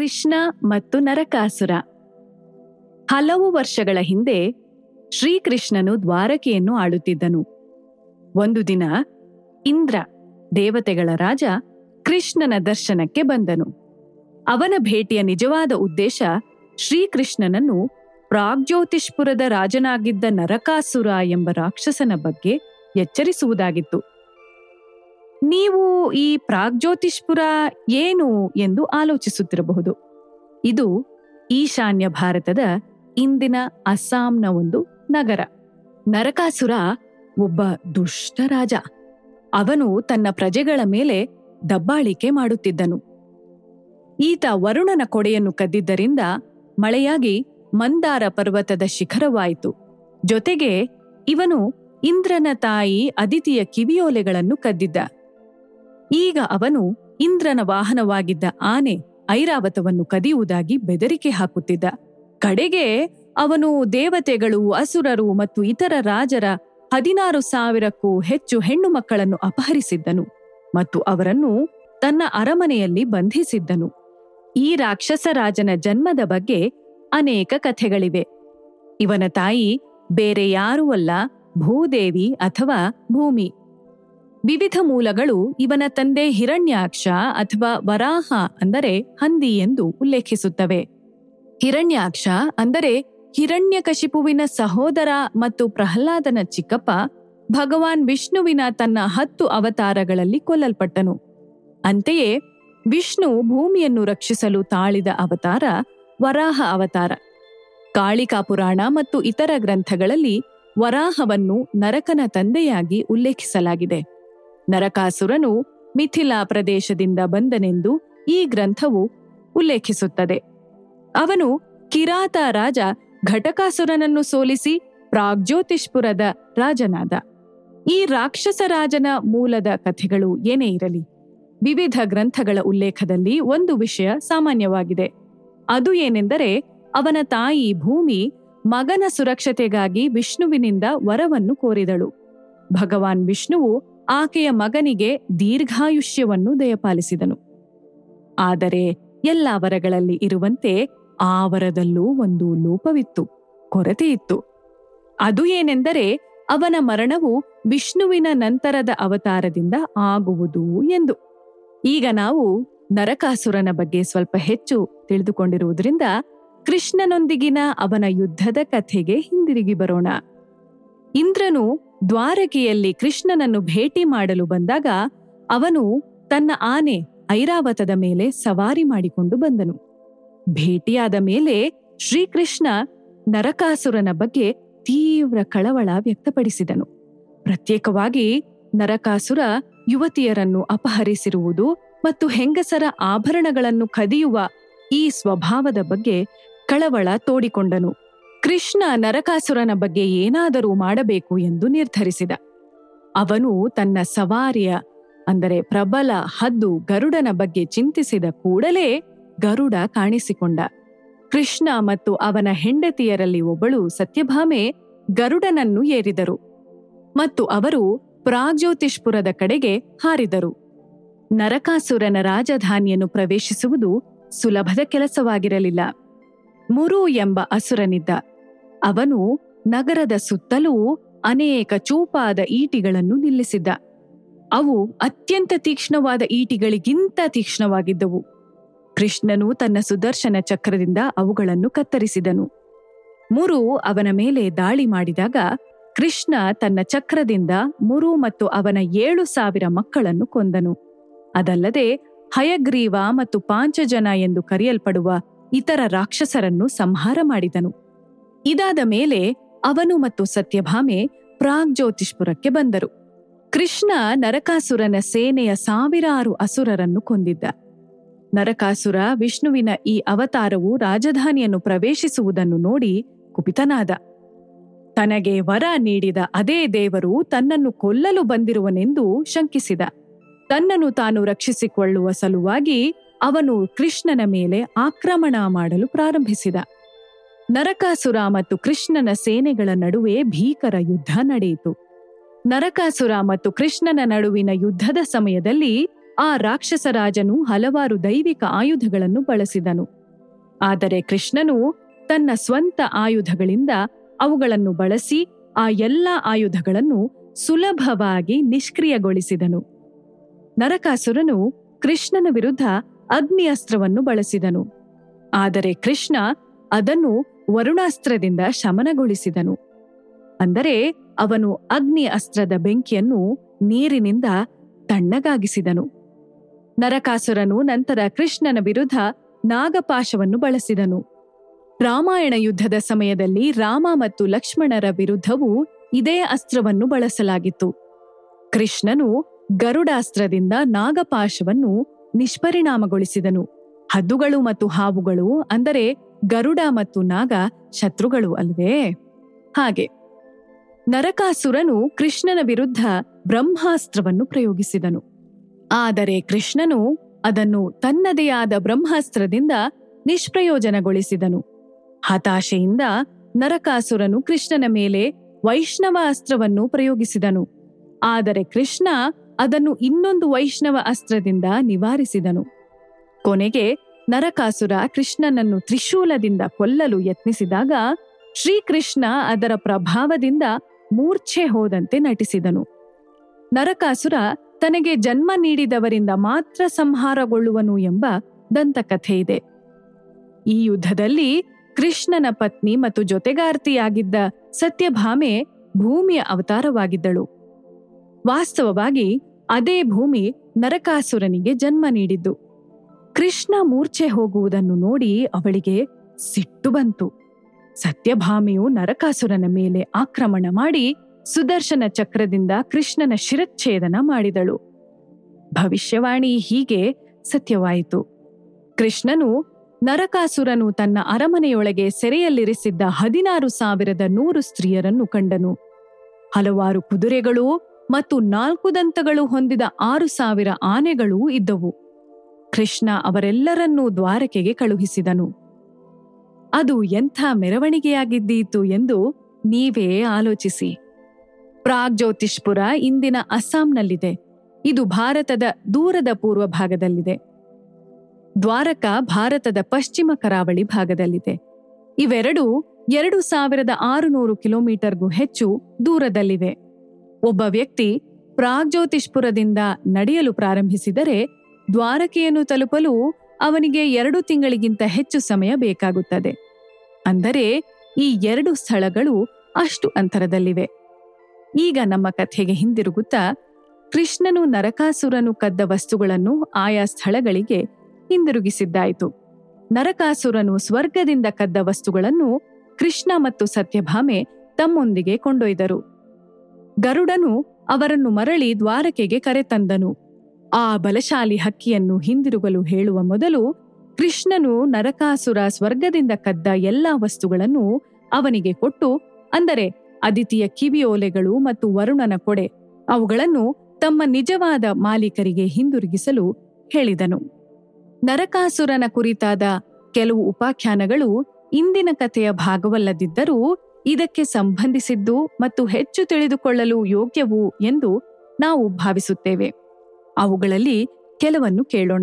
ಕೃಷ್ಣ ಮತ್ತು ನರಕಾಸುರ ಹಲವು ವರ್ಷಗಳ ಹಿಂದೆ ಶ್ರೀಕೃಷ್ಣನು ದ್ವಾರಕೆಯನ್ನು ಆಳುತ್ತಿದ್ದನು ಒಂದು ದಿನ ಇಂದ್ರ ದೇವತೆಗಳ ರಾಜ ಕೃಷ್ಣನ ದರ್ಶನಕ್ಕೆ ಬಂದನು ಅವನ ಭೇಟಿಯ ನಿಜವಾದ ಉದ್ದೇಶ ಶ್ರೀಕೃಷ್ಣನನ್ನು ಪ್ರಾಗ್ಜ್ಯೋತಿಷ್ಪುರದ ರಾಜನಾಗಿದ್ದ ನರಕಾಸುರ ಎಂಬ ರಾಕ್ಷಸನ ಬಗ್ಗೆ ಎಚ್ಚರಿಸುವುದಾಗಿತ್ತು ನೀವು ಈ ಪ್ರಾಗ್ಜ್ಯೋತಿಷ್ಪುರ ಏನು ಎಂದು ಆಲೋಚಿಸುತ್ತಿರಬಹುದು ಇದು ಈಶಾನ್ಯ ಭಾರತದ ಇಂದಿನ ಅಸ್ಸಾಂನ ಒಂದು ನಗರ ನರಕಾಸುರ ಒಬ್ಬ ದುಷ್ಟ ರಾಜ ಅವನು ತನ್ನ ಪ್ರಜೆಗಳ ಮೇಲೆ ದಬ್ಬಾಳಿಕೆ ಮಾಡುತ್ತಿದ್ದನು ಈತ ವರುಣನ ಕೊಡೆಯನ್ನು ಕದ್ದಿದ್ದರಿಂದ ಮಳೆಯಾಗಿ ಮಂದಾರ ಪರ್ವತದ ಶಿಖರವಾಯಿತು ಜೊತೆಗೆ ಇವನು ಇಂದ್ರನ ತಾಯಿ ಅದಿತಿಯ ಕಿವಿಯೋಲೆಗಳನ್ನು ಕದ್ದಿದ್ದ ಈಗ ಅವನು ಇಂದ್ರನ ವಾಹನವಾಗಿದ್ದ ಆನೆ ಐರಾವತವನ್ನು ಕದಿಯುವುದಾಗಿ ಬೆದರಿಕೆ ಹಾಕುತ್ತಿದ್ದ ಕಡೆಗೆ ಅವನು ದೇವತೆಗಳು ಅಸುರರು ಮತ್ತು ಇತರ ರಾಜರ ಹದಿನಾರು ಸಾವಿರಕ್ಕೂ ಹೆಚ್ಚು ಹೆಣ್ಣು ಮಕ್ಕಳನ್ನು ಅಪಹರಿಸಿದ್ದನು ಮತ್ತು ಅವರನ್ನು ತನ್ನ ಅರಮನೆಯಲ್ಲಿ ಬಂಧಿಸಿದ್ದನು ಈ ರಾಕ್ಷಸ ರಾಜನ ಜನ್ಮದ ಬಗ್ಗೆ ಅನೇಕ ಕಥೆಗಳಿವೆ ಇವನ ತಾಯಿ ಬೇರೆ ಯಾರೂ ಅಲ್ಲ ಭೂದೇವಿ ಅಥವಾ ಭೂಮಿ ವಿವಿಧ ಮೂಲಗಳು ಇವನ ತಂದೆ ಹಿರಣ್ಯಾಕ್ಷ ಅಥವಾ ವರಾಹ ಅಂದರೆ ಹಂದಿ ಎಂದು ಉಲ್ಲೇಖಿಸುತ್ತವೆ ಹಿರಣ್ಯಾಕ್ಷ ಅಂದರೆ ಹಿರಣ್ಯಕಶಿಪುವಿನ ಸಹೋದರ ಮತ್ತು ಪ್ರಹ್ಲಾದನ ಚಿಕ್ಕಪ್ಪ ಭಗವಾನ್ ವಿಷ್ಣುವಿನ ತನ್ನ ಹತ್ತು ಅವತಾರಗಳಲ್ಲಿ ಕೊಲ್ಲಲ್ಪಟ್ಟನು ಅಂತೆಯೇ ವಿಷ್ಣು ಭೂಮಿಯನ್ನು ರಕ್ಷಿಸಲು ತಾಳಿದ ಅವತಾರ ವರಾಹ ಅವತಾರ ಕಾಳಿಕಾ ಪುರಾಣ ಮತ್ತು ಇತರ ಗ್ರಂಥಗಳಲ್ಲಿ ವರಾಹವನ್ನು ನರಕನ ತಂದೆಯಾಗಿ ಉಲ್ಲೇಖಿಸಲಾಗಿದೆ ನರಕಾಸುರನು ಮಿಥಿಲಾ ಪ್ರದೇಶದಿಂದ ಬಂದನೆಂದು ಈ ಗ್ರಂಥವು ಉಲ್ಲೇಖಿಸುತ್ತದೆ ಅವನು ಕಿರಾತ ರಾಜ ಘಟಕಾಸುರನನ್ನು ಸೋಲಿಸಿ ಪ್ರಾಗ್ಜ್ಯೋತಿಷ್ಪುರದ ರಾಜನಾದ ಈ ರಾಕ್ಷಸ ರಾಜನ ಮೂಲದ ಕಥೆಗಳು ಏನೇ ಇರಲಿ ವಿವಿಧ ಗ್ರಂಥಗಳ ಉಲ್ಲೇಖದಲ್ಲಿ ಒಂದು ವಿಷಯ ಸಾಮಾನ್ಯವಾಗಿದೆ ಅದು ಏನೆಂದರೆ ಅವನ ತಾಯಿ ಭೂಮಿ ಮಗನ ಸುರಕ್ಷತೆಗಾಗಿ ವಿಷ್ಣುವಿನಿಂದ ವರವನ್ನು ಕೋರಿದಳು ಭಗವಾನ್ ವಿಷ್ಣುವು ಆಕೆಯ ಮಗನಿಗೆ ದೀರ್ಘಾಯುಷ್ಯವನ್ನು ದಯಪಾಲಿಸಿದನು ಆದರೆ ಎಲ್ಲ ವರಗಳಲ್ಲಿ ಇರುವಂತೆ ಆ ವರದಲ್ಲೂ ಒಂದು ಲೋಪವಿತ್ತು ಕೊರತೆಯಿತ್ತು ಅದು ಏನೆಂದರೆ ಅವನ ಮರಣವು ವಿಷ್ಣುವಿನ ನಂತರದ ಅವತಾರದಿಂದ ಆಗುವುದು ಎಂದು ಈಗ ನಾವು ನರಕಾಸುರನ ಬಗ್ಗೆ ಸ್ವಲ್ಪ ಹೆಚ್ಚು ತಿಳಿದುಕೊಂಡಿರುವುದರಿಂದ ಕೃಷ್ಣನೊಂದಿಗಿನ ಅವನ ಯುದ್ಧದ ಕಥೆಗೆ ಹಿಂದಿರುಗಿ ಬರೋಣ ಇಂದ್ರನು ದ್ವಾರಕೆಯಲ್ಲಿ ಕೃಷ್ಣನನ್ನು ಭೇಟಿ ಮಾಡಲು ಬಂದಾಗ ಅವನು ತನ್ನ ಆನೆ ಐರಾವತದ ಮೇಲೆ ಸವಾರಿ ಮಾಡಿಕೊಂಡು ಬಂದನು ಭೇಟಿಯಾದ ಮೇಲೆ ಶ್ರೀಕೃಷ್ಣ ನರಕಾಸುರನ ಬಗ್ಗೆ ತೀವ್ರ ಕಳವಳ ವ್ಯಕ್ತಪಡಿಸಿದನು ಪ್ರತ್ಯೇಕವಾಗಿ ನರಕಾಸುರ ಯುವತಿಯರನ್ನು ಅಪಹರಿಸಿರುವುದು ಮತ್ತು ಹೆಂಗಸರ ಆಭರಣಗಳನ್ನು ಕದಿಯುವ ಈ ಸ್ವಭಾವದ ಬಗ್ಗೆ ಕಳವಳ ತೋಡಿಕೊಂಡನು ಕೃಷ್ಣ ನರಕಾಸುರನ ಬಗ್ಗೆ ಏನಾದರೂ ಮಾಡಬೇಕು ಎಂದು ನಿರ್ಧರಿಸಿದ ಅವನು ತನ್ನ ಸವಾರಿಯ ಅಂದರೆ ಪ್ರಬಲ ಹದ್ದು ಗರುಡನ ಬಗ್ಗೆ ಚಿಂತಿಸಿದ ಕೂಡಲೇ ಗರುಡ ಕಾಣಿಸಿಕೊಂಡ ಕೃಷ್ಣ ಮತ್ತು ಅವನ ಹೆಂಡತಿಯರಲ್ಲಿ ಒಬ್ಬಳು ಸತ್ಯಭಾಮೆ ಗರುಡನನ್ನು ಏರಿದರು ಮತ್ತು ಅವರು ಪ್ರಾಗ್ಜ್ಯೋತಿಷ್ಪುರದ ಕಡೆಗೆ ಹಾರಿದರು ನರಕಾಸುರನ ರಾಜಧಾನಿಯನ್ನು ಪ್ರವೇಶಿಸುವುದು ಸುಲಭದ ಕೆಲಸವಾಗಿರಲಿಲ್ಲ ಮುರು ಎಂಬ ಅಸುರನಿದ್ದ ಅವನು ನಗರದ ಸುತ್ತಲೂ ಅನೇಕ ಚೂಪಾದ ಈಟಿಗಳನ್ನು ನಿಲ್ಲಿಸಿದ್ದ ಅವು ಅತ್ಯಂತ ತೀಕ್ಷ್ಣವಾದ ಈಟಿಗಳಿಗಿಂತ ತೀಕ್ಷ್ಣವಾಗಿದ್ದವು ಕೃಷ್ಣನು ತನ್ನ ಸುದರ್ಶನ ಚಕ್ರದಿಂದ ಅವುಗಳನ್ನು ಕತ್ತರಿಸಿದನು ಮುರು ಅವನ ಮೇಲೆ ದಾಳಿ ಮಾಡಿದಾಗ ಕೃಷ್ಣ ತನ್ನ ಚಕ್ರದಿಂದ ಮುರು ಮತ್ತು ಅವನ ಏಳು ಸಾವಿರ ಮಕ್ಕಳನ್ನು ಕೊಂದನು ಅದಲ್ಲದೆ ಹಯಗ್ರೀವ ಮತ್ತು ಪಾಂಚಜನ ಎಂದು ಕರೆಯಲ್ಪಡುವ ಇತರ ರಾಕ್ಷಸರನ್ನು ಸಂಹಾರ ಮಾಡಿದನು ಇದಾದ ಮೇಲೆ ಅವನು ಮತ್ತು ಸತ್ಯಭಾಮೆ ಪ್ರಾಗ್ಜ್ಯೋತಿಷ್ಪುರಕ್ಕೆ ಬಂದರು ಕೃಷ್ಣ ನರಕಾಸುರನ ಸೇನೆಯ ಸಾವಿರಾರು ಅಸುರರನ್ನು ಕೊಂದಿದ್ದ ನರಕಾಸುರ ವಿಷ್ಣುವಿನ ಈ ಅವತಾರವು ರಾಜಧಾನಿಯನ್ನು ಪ್ರವೇಶಿಸುವುದನ್ನು ನೋಡಿ ಕುಪಿತನಾದ ತನಗೆ ವರ ನೀಡಿದ ಅದೇ ದೇವರು ತನ್ನನ್ನು ಕೊಲ್ಲಲು ಬಂದಿರುವನೆಂದು ಶಂಕಿಸಿದ ತನ್ನನ್ನು ತಾನು ರಕ್ಷಿಸಿಕೊಳ್ಳುವ ಸಲುವಾಗಿ ಅವನು ಕೃಷ್ಣನ ಮೇಲೆ ಆಕ್ರಮಣ ಮಾಡಲು ಪ್ರಾರಂಭಿಸಿದ ನರಕಾಸುರ ಮತ್ತು ಕೃಷ್ಣನ ಸೇನೆಗಳ ನಡುವೆ ಭೀಕರ ಯುದ್ಧ ನಡೆಯಿತು ನರಕಾಸುರ ಮತ್ತು ಕೃಷ್ಣನ ನಡುವಿನ ಯುದ್ಧದ ಸಮಯದಲ್ಲಿ ಆ ರಾಕ್ಷಸ ರಾಜನು ಹಲವಾರು ದೈವಿಕ ಆಯುಧಗಳನ್ನು ಬಳಸಿದನು ಆದರೆ ಕೃಷ್ಣನು ತನ್ನ ಸ್ವಂತ ಆಯುಧಗಳಿಂದ ಅವುಗಳನ್ನು ಬಳಸಿ ಆ ಎಲ್ಲ ಆಯುಧಗಳನ್ನು ಸುಲಭವಾಗಿ ನಿಷ್ಕ್ರಿಯಗೊಳಿಸಿದನು ನರಕಾಸುರನು ಕೃಷ್ಣನ ವಿರುದ್ಧ ಅಗ್ನಿ ಅಸ್ತ್ರವನ್ನು ಬಳಸಿದನು ಆದರೆ ಕೃಷ್ಣ ಅದನ್ನು ವರುಣಾಸ್ತ್ರದಿಂದ ಶಮನಗೊಳಿಸಿದನು ಅಂದರೆ ಅವನು ಅಗ್ನಿ ಅಸ್ತ್ರದ ಬೆಂಕಿಯನ್ನು ನೀರಿನಿಂದ ತಣ್ಣಗಾಗಿಸಿದನು ನರಕಾಸುರನು ನಂತರ ಕೃಷ್ಣನ ವಿರುದ್ಧ ನಾಗಪಾಶವನ್ನು ಬಳಸಿದನು ರಾಮಾಯಣ ಯುದ್ಧದ ಸಮಯದಲ್ಲಿ ರಾಮ ಮತ್ತು ಲಕ್ಷ್ಮಣರ ವಿರುದ್ಧವೂ ಇದೇ ಅಸ್ತ್ರವನ್ನು ಬಳಸಲಾಗಿತ್ತು ಕೃಷ್ಣನು ಗರುಡಾಸ್ತ್ರದಿಂದ ನಾಗಪಾಶವನ್ನು ನಿಷ್ಪರಿಣಾಮಗೊಳಿಸಿದನು ಹದ್ದುಗಳು ಮತ್ತು ಹಾವುಗಳು ಅಂದರೆ ಗರುಡ ಮತ್ತು ನಾಗ ಶತ್ರುಗಳು ಅಲ್ವೇ ಹಾಗೆ ನರಕಾಸುರನು ಕೃಷ್ಣನ ವಿರುದ್ಧ ಬ್ರಹ್ಮಾಸ್ತ್ರವನ್ನು ಪ್ರಯೋಗಿಸಿದನು ಆದರೆ ಕೃಷ್ಣನು ಅದನ್ನು ತನ್ನದೇ ಆದ ಬ್ರಹ್ಮಾಸ್ತ್ರದಿಂದ ನಿಷ್ಪ್ರಯೋಜನಗೊಳಿಸಿದನು ಹತಾಶೆಯಿಂದ ನರಕಾಸುರನು ಕೃಷ್ಣನ ಮೇಲೆ ವೈಷ್ಣವ ಅಸ್ತ್ರವನ್ನು ಪ್ರಯೋಗಿಸಿದನು ಆದರೆ ಕೃಷ್ಣ ಅದನ್ನು ಇನ್ನೊಂದು ವೈಷ್ಣವ ಅಸ್ತ್ರದಿಂದ ನಿವಾರಿಸಿದನು ಕೊನೆಗೆ ನರಕಾಸುರ ಕೃಷ್ಣನನ್ನು ತ್ರಿಶೂಲದಿಂದ ಕೊಲ್ಲಲು ಯತ್ನಿಸಿದಾಗ ಶ್ರೀಕೃಷ್ಣ ಅದರ ಪ್ರಭಾವದಿಂದ ಮೂರ್ಛೆ ಹೋದಂತೆ ನಟಿಸಿದನು ನರಕಾಸುರ ತನಗೆ ಜನ್ಮ ನೀಡಿದವರಿಂದ ಮಾತ್ರ ಸಂಹಾರಗೊಳ್ಳುವನು ಎಂಬ ದಂತಕಥೆ ಇದೆ ಈ ಯುದ್ಧದಲ್ಲಿ ಕೃಷ್ಣನ ಪತ್ನಿ ಮತ್ತು ಜೊತೆಗಾರ್ತಿಯಾಗಿದ್ದ ಸತ್ಯಭಾಮೆ ಭೂಮಿಯ ಅವತಾರವಾಗಿದ್ದಳು ವಾಸ್ತವವಾಗಿ ಅದೇ ಭೂಮಿ ನರಕಾಸುರನಿಗೆ ಜನ್ಮ ನೀಡಿದ್ದು ಕೃಷ್ಣ ಮೂರ್ಛೆ ಹೋಗುವುದನ್ನು ನೋಡಿ ಅವಳಿಗೆ ಸಿಟ್ಟು ಬಂತು ಸತ್ಯಭಾಮೆಯು ನರಕಾಸುರನ ಮೇಲೆ ಆಕ್ರಮಣ ಮಾಡಿ ಸುದರ್ಶನ ಚಕ್ರದಿಂದ ಕೃಷ್ಣನ ಶಿರಚ್ಛೇದನ ಮಾಡಿದಳು ಭವಿಷ್ಯವಾಣಿ ಹೀಗೆ ಸತ್ಯವಾಯಿತು ಕೃಷ್ಣನು ನರಕಾಸುರನು ತನ್ನ ಅರಮನೆಯೊಳಗೆ ಸೆರೆಯಲ್ಲಿರಿಸಿದ್ದ ಹದಿನಾರು ಸಾವಿರದ ನೂರು ಸ್ತ್ರೀಯರನ್ನು ಕಂಡನು ಹಲವಾರು ಕುದುರೆಗಳು ಮತ್ತು ನಾಲ್ಕು ದಂತಗಳು ಹೊಂದಿದ ಆರು ಸಾವಿರ ಆನೆಗಳೂ ಇದ್ದವು ಕೃಷ್ಣ ಅವರೆಲ್ಲರನ್ನೂ ದ್ವಾರಕೆಗೆ ಕಳುಹಿಸಿದನು ಅದು ಎಂಥ ಮೆರವಣಿಗೆಯಾಗಿದ್ದೀತು ಎಂದು ನೀವೇ ಆಲೋಚಿಸಿ ಪ್ರಾಗ್ಜ್ಯೋತಿಷ್ಪುರ ಇಂದಿನ ಅಸ್ಸಾಂನಲ್ಲಿದೆ ಇದು ಭಾರತದ ದೂರದ ಪೂರ್ವ ಭಾಗದಲ್ಲಿದೆ ದ್ವಾರಕ ಭಾರತದ ಪಶ್ಚಿಮ ಕರಾವಳಿ ಭಾಗದಲ್ಲಿದೆ ಇವೆರಡೂ ಎರಡು ಸಾವಿರದ ಆರುನೂರು ಕಿಲೋಮೀಟರ್ಗೂ ಹೆಚ್ಚು ದೂರದಲ್ಲಿವೆ ಒಬ್ಬ ವ್ಯಕ್ತಿ ಪ್ರಾಗ್ಜ್ಯೋತಿಷ್ಪುರದಿಂದ ನಡೆಯಲು ಪ್ರಾರಂಭಿಸಿದರೆ ದ್ವಾರಕೆಯನ್ನು ತಲುಪಲು ಅವನಿಗೆ ಎರಡು ತಿಂಗಳಿಗಿಂತ ಹೆಚ್ಚು ಸಮಯ ಬೇಕಾಗುತ್ತದೆ ಅಂದರೆ ಈ ಎರಡು ಸ್ಥಳಗಳು ಅಷ್ಟು ಅಂತರದಲ್ಲಿವೆ ಈಗ ನಮ್ಮ ಕಥೆಗೆ ಹಿಂದಿರುಗುತ್ತಾ ಕೃಷ್ಣನು ನರಕಾಸುರನು ಕದ್ದ ವಸ್ತುಗಳನ್ನು ಆಯಾ ಸ್ಥಳಗಳಿಗೆ ಹಿಂದಿರುಗಿಸಿದ್ದಾಯಿತು ನರಕಾಸುರನು ಸ್ವರ್ಗದಿಂದ ಕದ್ದ ವಸ್ತುಗಳನ್ನು ಕೃಷ್ಣ ಮತ್ತು ಸತ್ಯಭಾಮೆ ತಮ್ಮೊಂದಿಗೆ ಕೊಂಡೊಯ್ದರು ಗರುಡನು ಅವರನ್ನು ಮರಳಿ ದ್ವಾರಕೆಗೆ ಕರೆತಂದನು ಆ ಬಲಶಾಲಿ ಹಕ್ಕಿಯನ್ನು ಹಿಂದಿರುಗಲು ಹೇಳುವ ಮೊದಲು ಕೃಷ್ಣನು ನರಕಾಸುರ ಸ್ವರ್ಗದಿಂದ ಕದ್ದ ಎಲ್ಲಾ ವಸ್ತುಗಳನ್ನು ಅವನಿಗೆ ಕೊಟ್ಟು ಅಂದರೆ ಅದಿತಿಯ ಕಿವಿಯೋಲೆಗಳು ಮತ್ತು ವರುಣನ ಕೊಡೆ ಅವುಗಳನ್ನು ತಮ್ಮ ನಿಜವಾದ ಮಾಲೀಕರಿಗೆ ಹಿಂದಿರುಗಿಸಲು ಹೇಳಿದನು ನರಕಾಸುರನ ಕುರಿತಾದ ಕೆಲವು ಉಪಾಖ್ಯಾನಗಳು ಇಂದಿನ ಕಥೆಯ ಭಾಗವಲ್ಲದಿದ್ದರೂ ಇದಕ್ಕೆ ಸಂಬಂಧಿಸಿದ್ದು ಮತ್ತು ಹೆಚ್ಚು ತಿಳಿದುಕೊಳ್ಳಲು ಯೋಗ್ಯವು ಎಂದು ನಾವು ಭಾವಿಸುತ್ತೇವೆ ಅವುಗಳಲ್ಲಿ ಕೆಲವನ್ನು ಕೇಳೋಣ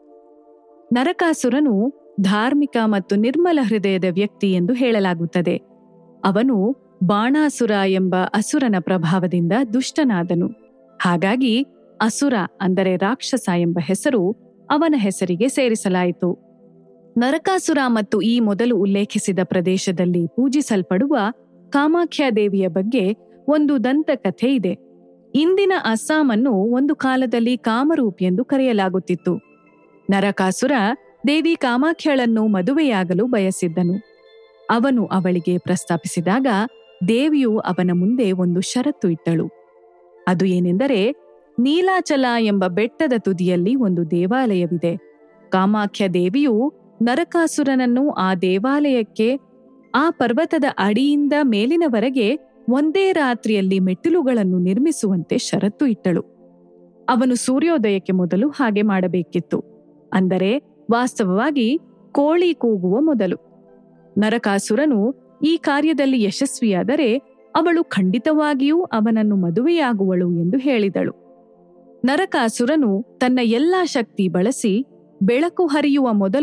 ನರಕಾಸುರನು ಧಾರ್ಮಿಕ ಮತ್ತು ನಿರ್ಮಲ ಹೃದಯದ ವ್ಯಕ್ತಿ ಎಂದು ಹೇಳಲಾಗುತ್ತದೆ ಅವನು ಬಾಣಾಸುರ ಎಂಬ ಅಸುರನ ಪ್ರಭಾವದಿಂದ ದುಷ್ಟನಾದನು ಹಾಗಾಗಿ ಅಸುರ ಅಂದರೆ ರಾಕ್ಷಸ ಎಂಬ ಹೆಸರು ಅವನ ಹೆಸರಿಗೆ ಸೇರಿಸಲಾಯಿತು ನರಕಾಸುರ ಮತ್ತು ಈ ಮೊದಲು ಉಲ್ಲೇಖಿಸಿದ ಪ್ರದೇಶದಲ್ಲಿ ಪೂಜಿಸಲ್ಪಡುವ ಕಾಮಾಖ್ಯ ದೇವಿಯ ಬಗ್ಗೆ ಒಂದು ದಂತಕಥೆ ಇದೆ ಇಂದಿನ ಅಸ್ಸಾಮನ್ನು ಒಂದು ಕಾಲದಲ್ಲಿ ಕಾಮರೂಪ್ ಎಂದು ಕರೆಯಲಾಗುತ್ತಿತ್ತು ನರಕಾಸುರ ದೇವಿ ಕಾಮಾಖ್ಯಳನ್ನು ಮದುವೆಯಾಗಲು ಬಯಸಿದ್ದನು ಅವನು ಅವಳಿಗೆ ಪ್ರಸ್ತಾಪಿಸಿದಾಗ ದೇವಿಯು ಅವನ ಮುಂದೆ ಒಂದು ಷರತ್ತು ಇಟ್ಟಳು ಅದು ಏನೆಂದರೆ ನೀಲಾಚಲ ಎಂಬ ಬೆಟ್ಟದ ತುದಿಯಲ್ಲಿ ಒಂದು ದೇವಾಲಯವಿದೆ ಕಾಮಾಖ್ಯ ದೇವಿಯು ನರಕಾಸುರನನ್ನು ಆ ದೇವಾಲಯಕ್ಕೆ ಆ ಪರ್ವತದ ಅಡಿಯಿಂದ ಮೇಲಿನವರೆಗೆ ಒಂದೇ ರಾತ್ರಿಯಲ್ಲಿ ಮೆಟ್ಟಿಲುಗಳನ್ನು ನಿರ್ಮಿಸುವಂತೆ ಷರತ್ತು ಇಟ್ಟಳು ಅವನು ಸೂರ್ಯೋದಯಕ್ಕೆ ಮೊದಲು ಹಾಗೆ ಮಾಡಬೇಕಿತ್ತು ಅಂದರೆ ವಾಸ್ತವವಾಗಿ ಕೋಳಿ ಕೂಗುವ ಮೊದಲು ನರಕಾಸುರನು ಈ ಕಾರ್ಯದಲ್ಲಿ ಯಶಸ್ವಿಯಾದರೆ ಅವಳು ಖಂಡಿತವಾಗಿಯೂ ಅವನನ್ನು ಮದುವೆಯಾಗುವಳು ಎಂದು ಹೇಳಿದಳು ನರಕಾಸುರನು ತನ್ನ ಎಲ್ಲಾ ಶಕ್ತಿ ಬಳಸಿ ಬೆಳಕು ಹರಿಯುವ ಮೊದಲು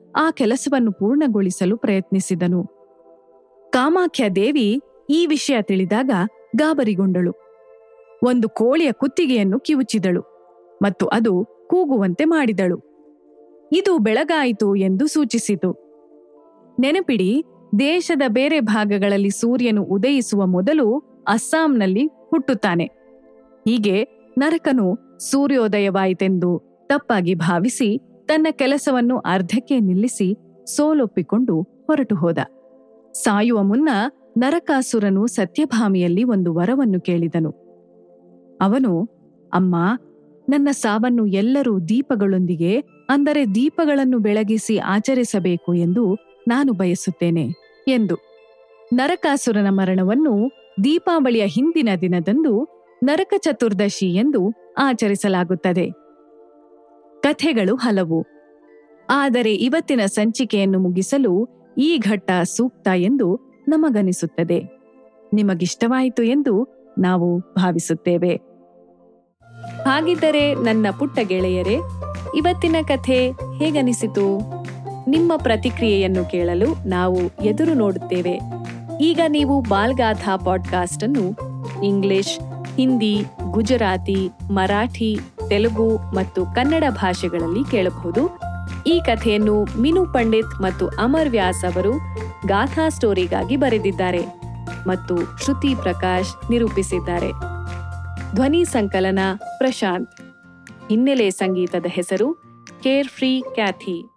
ಆ ಕೆಲಸವನ್ನು ಪೂರ್ಣಗೊಳಿಸಲು ಪ್ರಯತ್ನಿಸಿದನು ಕಾಮಾಖ್ಯ ದೇವಿ ಈ ವಿಷಯ ತಿಳಿದಾಗ ಗಾಬರಿಗೊಂಡಳು ಒಂದು ಕೋಳಿಯ ಕುತ್ತಿಗೆಯನ್ನು ಕಿವುಚಿದಳು ಮತ್ತು ಅದು ಕೂಗುವಂತೆ ಮಾಡಿದಳು ಇದು ಬೆಳಗಾಯಿತು ಎಂದು ಸೂಚಿಸಿತು ನೆನಪಿಡಿ ದೇಶದ ಬೇರೆ ಭಾಗಗಳಲ್ಲಿ ಸೂರ್ಯನು ಉದಯಿಸುವ ಮೊದಲು ಅಸ್ಸಾಂನಲ್ಲಿ ಹುಟ್ಟುತ್ತಾನೆ ಹೀಗೆ ನರಕನು ಸೂರ್ಯೋದಯವಾಯಿತೆಂದು ತಪ್ಪಾಗಿ ಭಾವಿಸಿ ತನ್ನ ಕೆಲಸವನ್ನು ಅರ್ಧಕ್ಕೆ ನಿಲ್ಲಿಸಿ ಸೋಲೊಪ್ಪಿಕೊಂಡು ಹೊರಟು ಹೋದ ಸಾಯುವ ಮುನ್ನ ನರಕಾಸುರನು ಸತ್ಯಭಾಮಿಯಲ್ಲಿ ಒಂದು ವರವನ್ನು ಕೇಳಿದನು ಅವನು ಅಮ್ಮ ನನ್ನ ಸಾವನ್ನು ಎಲ್ಲರೂ ದೀಪಗಳೊಂದಿಗೆ ಅಂದರೆ ದೀಪಗಳನ್ನು ಬೆಳಗಿಸಿ ಆಚರಿಸಬೇಕು ಎಂದು ನಾನು ಬಯಸುತ್ತೇನೆ ಎಂದು ನರಕಾಸುರನ ಮರಣವನ್ನು ದೀಪಾವಳಿಯ ಹಿಂದಿನ ದಿನದಂದು ನರಕ ಚತುರ್ದಶಿ ಎಂದು ಆಚರಿಸಲಾಗುತ್ತದೆ ಕಥೆಗಳು ಹಲವು ಆದರೆ ಇವತ್ತಿನ ಸಂಚಿಕೆಯನ್ನು ಮುಗಿಸಲು ಈ ಘಟ್ಟ ಸೂಕ್ತ ಎಂದು ನಮಗನಿಸುತ್ತದೆ ನಿಮಗಿಷ್ಟವಾಯಿತು ಎಂದು ನಾವು ಭಾವಿಸುತ್ತೇವೆ ಹಾಗಿದ್ದರೆ ನನ್ನ ಪುಟ್ಟ ಗೆಳೆಯರೇ ಇವತ್ತಿನ ಕಥೆ ಹೇಗನಿಸಿತು ನಿಮ್ಮ ಪ್ರತಿಕ್ರಿಯೆಯನ್ನು ಕೇಳಲು ನಾವು ಎದುರು ನೋಡುತ್ತೇವೆ ಈಗ ನೀವು ಬಾಲ್ಗಾಥಾ ಪಾಡ್ಕಾಸ್ಟ್ ಅನ್ನು ಇಂಗ್ಲಿಷ್ ಹಿಂದಿ ಗುಜರಾತಿ ಮರಾಠಿ ತೆಲುಗು ಮತ್ತು ಕನ್ನಡ ಭಾಷೆಗಳಲ್ಲಿ ಕೇಳಬಹುದು ಈ ಕಥೆಯನ್ನು ಮಿನು ಪಂಡಿತ್ ಮತ್ತು ಅಮರ್ ವ್ಯಾಸ್ ಅವರು ಗಾಥಾ ಸ್ಟೋರಿಗಾಗಿ ಬರೆದಿದ್ದಾರೆ ಮತ್ತು ಶ್ರುತಿ ಪ್ರಕಾಶ್ ನಿರೂಪಿಸಿದ್ದಾರೆ ಧ್ವನಿ ಸಂಕಲನ ಪ್ರಶಾಂತ್ ಹಿನ್ನೆಲೆ ಸಂಗೀತದ ಹೆಸರು ಕೇರ್ ಫ್ರೀ ಕ್ಯಾಥಿ